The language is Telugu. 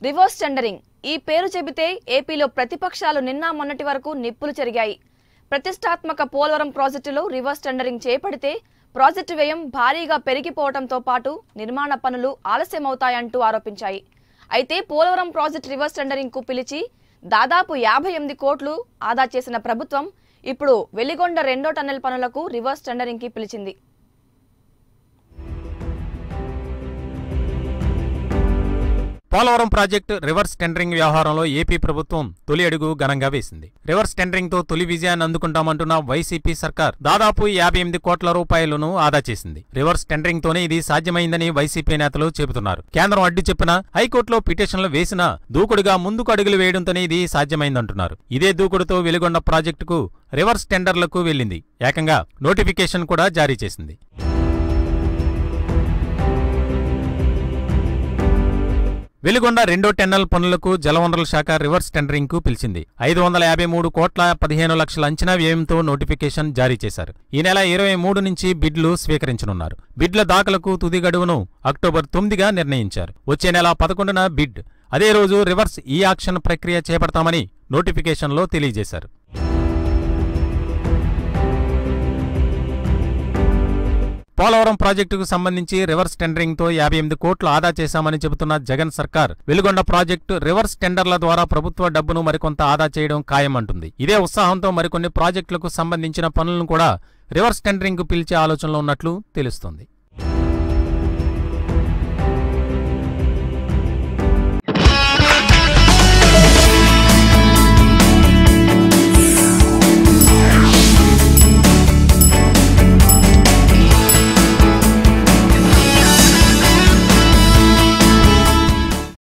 రివర్స్ టెండరింగ్ ఈ పేరు చెబితే ఏపీలో ప్రతిపక్షాలు నిన్న మొన్నటి వరకు నిప్పులు చెరిగాయి ప్రతిష్టాత్మక పోలవరం ప్రాజెక్టులో రివర్స్ టెండరింగ్ చేపడితే ప్రాజెక్టు వ్యయం భారీగా పెరిగిపోవడంతో పాటు నిర్మాణ పనులు ఆలస్యమవుతాయంటూ ఆరోపించాయి అయితే పోలవరం ప్రాజెక్టు రివర్స్ టెండరింగ్ కు పిలిచి దాదాపు యాభై ఎనిమిది కోట్లు ఆదా చేసిన ప్రభుత్వం ఇప్పుడు వెలిగొండ రెండో టన్నెల్ పనులకు రివర్స్ టెండరింగ్ కి పిలిచింది పోలవరం ప్రాజెక్టు రివర్స్ టెండరింగ్ వ్యవహారంలో ఏపీ ప్రభుత్వం తొలి అడుగు ఘనంగా వేసింది రివర్స్ టెండరింగ్ తో తొలి విజయాన్ని అందుకుంటామంటున్న వైసీపీ సర్కార్ దాదాపు యాభై ఎనిమిది కోట్ల రూపాయలను ఆదా చేసింది రివర్స్ టెండరింగ్ తోనే ఇది సాధ్యమైందని వైసీపీ నేతలు చెబుతున్నారు కేంద్రం అడ్డు చెప్పిన హైకోర్టులో పిటిషన్లు వేసినా దూకుడుగా ముందుకు అడుగులు వేయడంతోనే ఇది సాధ్యమైందంటున్నారు ఇదే దూకుడుతో వెలుగొండ ప్రాజెక్టుకు రివర్స్ టెండర్లకు వెళ్లింది ఏకంగా నోటిఫికేషన్ కూడా జారీ చేసింది వెలుగొండ రెండో టెన్నల్ పనులకు జలవనరుల శాఖ రివర్స్ టెండరింగ్ కు పిలిచింది ఐదు వందల యాభై మూడు కోట్ల పదిహేను లక్షల అంచనా వ్యయంతో నోటిఫికేషన్ జారీ చేశారు ఈ నెల ఇరవై మూడు నుంచి బిడ్లు స్వీకరించనున్నారు బిడ్ల దాఖలకు తుది గడువును అక్టోబర్ తొమ్మిదిగా నిర్ణయించారు వచ్చే నెల పదకొండున బిడ్ అదే రోజు రివర్స్ ఈ ఆక్షన్ ప్రక్రియ చేపడతామని నోటిఫికేషన్లో తెలియజేశారు పోలవరం ప్రాజెక్టుకు సంబంధించి రివర్స్ టెండరింగ్ తో యాభై ఎనిమిది కోట్లు ఆదా చేశామని చెబుతున్న జగన్ సర్కార్ వెలుగొండ ప్రాజెక్టు రివర్స్ టెండర్ల ద్వారా ప్రభుత్వ డబ్బును మరికొంత ఆదా చేయడం ఖాయమంటుంది ఇదే ఉత్సాహంతో మరికొన్ని ప్రాజెక్టులకు సంబంధించిన పనులను కూడా రివర్స్ టెండరింగ్ కు పిలిచే ఆలోచనలో ఉన్నట్లు తెలుస్తోంది